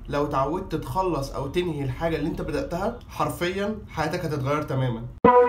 لو اتعودت تخلص او تنهي الحاجه اللي انت بداتها حرفيا حياتك هتتغير تماما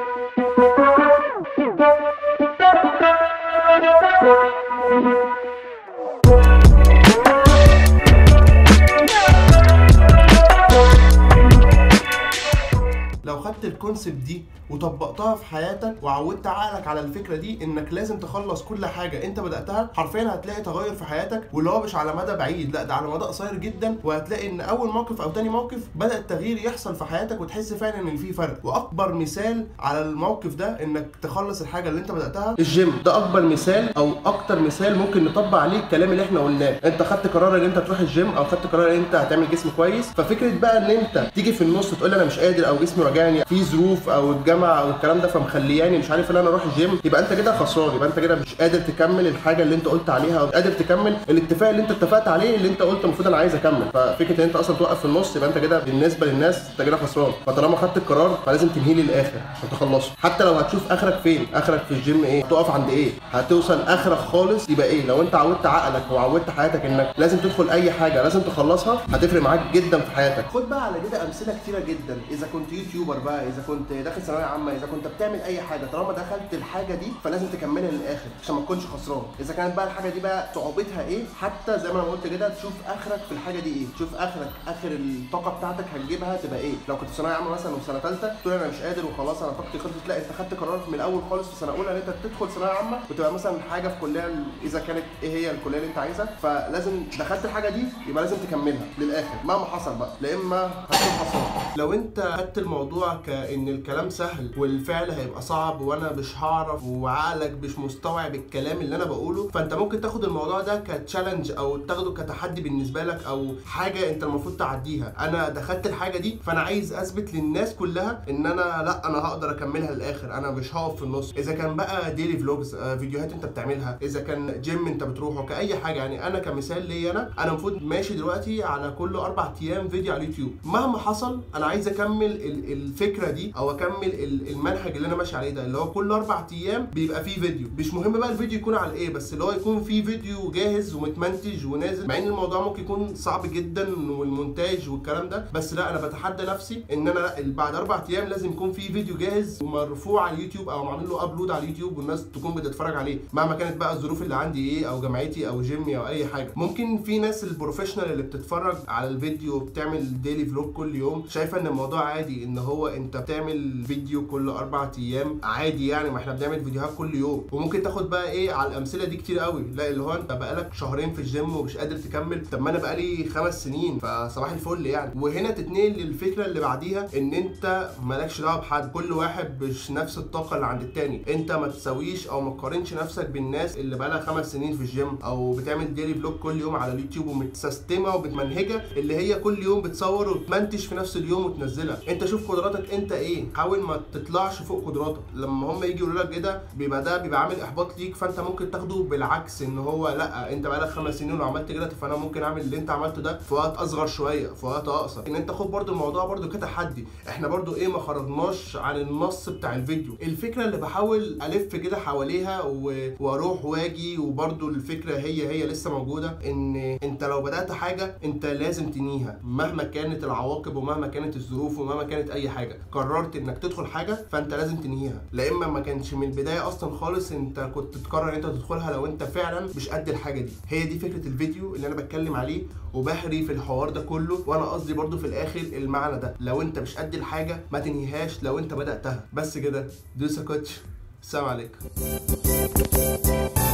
لو خدت الكونسبت دي وطبقتها في حياتك وعودت عقلك على الفكره دي انك لازم تخلص كل حاجه انت بداتها حرفيا هتلاقي تغير في حياتك واللي هو مش على مدى بعيد لا ده على مدى قصير جدا وهتلاقي ان اول موقف او تاني موقف بدا التغيير يحصل في حياتك وتحس فعلا ان في فرق واكبر مثال على الموقف ده انك تخلص الحاجه اللي انت بداتها الجيم ده اكبر مثال او اكتر مثال ممكن نطبق عليه الكلام اللي احنا قلناه انت خدت قرار ان انت تروح الجيم او خدت قرار ان انت هتعمل جسم كويس ففكره بقى ان انت تيجي في النص تقول انا مش قادر او جسمي وجعني في ظروف او الجامعه او الكلام ده فمخلياني مش عارف ان انا اروح الجيم يبقى انت كده خسران يبقى انت كده مش قادر تكمل الحاجه اللي انت قلت عليها او قادر تكمل الاتفاق اللي انت اتفقت عليه اللي انت قلت المفروض انا عايز اكمل ففكره ان انت اصلا توقف في النص يبقى انت كده بالنسبه للناس انت كده خسران فطالما خدت القرار فلازم تنهيه للاخر عشان تخلصه حتى لو هتشوف اخرك فين اخرك في الجيم ايه تقف عند ايه هتوصل اخرك خالص يبقى ايه لو انت عودت عقلك وعودت حياتك انك لازم تدخل اي حاجه لازم تخلصها هتفرق معاك جدا في حياتك خد بقى على كده امثله كتيره جدا اذا كنت يوتيوبر بقى اذا كنت داخل ثانويه عامه اذا كنت بتعمل اي حاجه طالما دخلت الحاجه دي فلازم تكملها للاخر عشان ما تكونش خسران اذا كانت بقى الحاجه دي بقى صعوبتها ايه حتى زي ما انا قلت كده تشوف اخرك في الحاجه دي ايه تشوف اخرك اخر الطاقه بتاعتك هتجيبها تبقى ايه لو كنت في ثانويه عامه مثلا وفي سنه ثالثه تقول انا مش قادر وخلاص انا طاقتي خلصت لا انت خدت قرار من الاول خالص في سنه اولى ان انت تدخل ثانويه عامه وتبقى مثلا حاجه في كليه اذا كانت ايه هي الكليه اللي انت عايزها فلازم دخلت الحاجه دي يبقى لازم تكملها للاخر مهما حصل بقى لا اما هتكون خسران لو انت خدت الموضوع كان الكلام سهل والفعل هيبقى صعب وانا مش هعرف وعقلك مش مستوعب الكلام اللي انا بقوله فانت ممكن تاخد الموضوع ده كتشالنج او تاخده كتحدي بالنسبه لك او حاجه انت المفروض تعديها انا دخلت الحاجه دي فانا عايز اثبت للناس كلها ان انا لا انا هقدر اكملها للاخر انا مش هقف في النص اذا كان بقى ديلي فلوجز فيديوهات انت بتعملها اذا كان جيم انت بتروحه كاي حاجه يعني انا كمثال ليا انا انا المفروض ماشي دلوقتي على كل اربع ايام فيديو على اليوتيوب مهما حصل انا عايز اكمل ال- الفكره دي او اكمل ال- المنهج اللي انا ماشي عليه ده اللي هو كل اربع ايام بيبقى فيه فيديو مش مهم بقى الفيديو يكون على ايه بس اللي هو يكون فيه فيديو جاهز ومتمنتج ونازل مع ان الموضوع ممكن يكون صعب جدا والمونتاج والكلام ده بس لا انا بتحدى نفسي ان انا لا بعد اربع ايام لازم يكون فيه فيديو جاهز ومرفوع على اليوتيوب او معمول له ابلود على اليوتيوب والناس تكون بتتفرج عليه مهما كانت بقى الظروف اللي عندي ايه او جامعتي او جيمي او اي حاجه ممكن في ناس البروفيشنال اللي بتتفرج على الفيديو بتعمل ديلي فلوج كل يوم شايفه ان الموضوع عادي ان هو انت بتعمل فيديو كل اربع ايام عادي يعني ما احنا بنعمل فيديوهات كل يوم وممكن تاخد بقى ايه على الامثله دي كتير قوي لا اللي هو انت بقالك شهرين في الجيم ومش قادر تكمل طب ما انا بقالي خمس سنين فصباح الفل يعني وهنا تتنقل للفكره اللي بعديها ان انت مالكش دعوه بحد كل واحد مش نفس الطاقه اللي عند التاني انت ما تساويش او ما تقارنش نفسك بالناس اللي بقالها خمس سنين في الجيم او بتعمل ديلي فلوج كل يوم على اليوتيوب ومتسيستمه وبتمنهجه اللي هي كل يوم بتصور وتمنتج في نفس اليوم وتنزلها انت شوف قدراتك انت ايه حاول ما تطلعش فوق قدراتك لما هم يجي يقولوا لك كده بيبقى ده بيبقى عامل احباط ليك فانت ممكن تاخده بالعكس ان هو لا انت بقالك خمس سنين وعملت كده فانا ممكن اعمل اللي انت عملته ده في وقت اصغر شويه في وقت اقصر ان انت خد برده الموضوع برده كتحدي احنا برده ايه ما خرجناش عن النص بتاع الفيديو الفكره اللي بحاول الف كده حواليها و... واروح واجي وبرده الفكره هي هي لسه موجوده ان انت لو بدات حاجه انت لازم تنهيها مهما كانت العواقب ومهما كانت الظروف ومهما كانت اي حاجه قررت انك تدخل حاجه فانت لازم تنهيها لا اما ما كانش من البدايه اصلا خالص انت كنت تقرر ان انت تدخلها لو انت فعلا مش قد الحاجه دي هي دي فكره الفيديو اللي انا بتكلم عليه وبهري في الحوار ده كله وانا قصدي برضو في الاخر المعنى ده لو انت مش قد الحاجه ما تنهيهاش لو انت بداتها بس كده دوسا كوتش السلام عليكم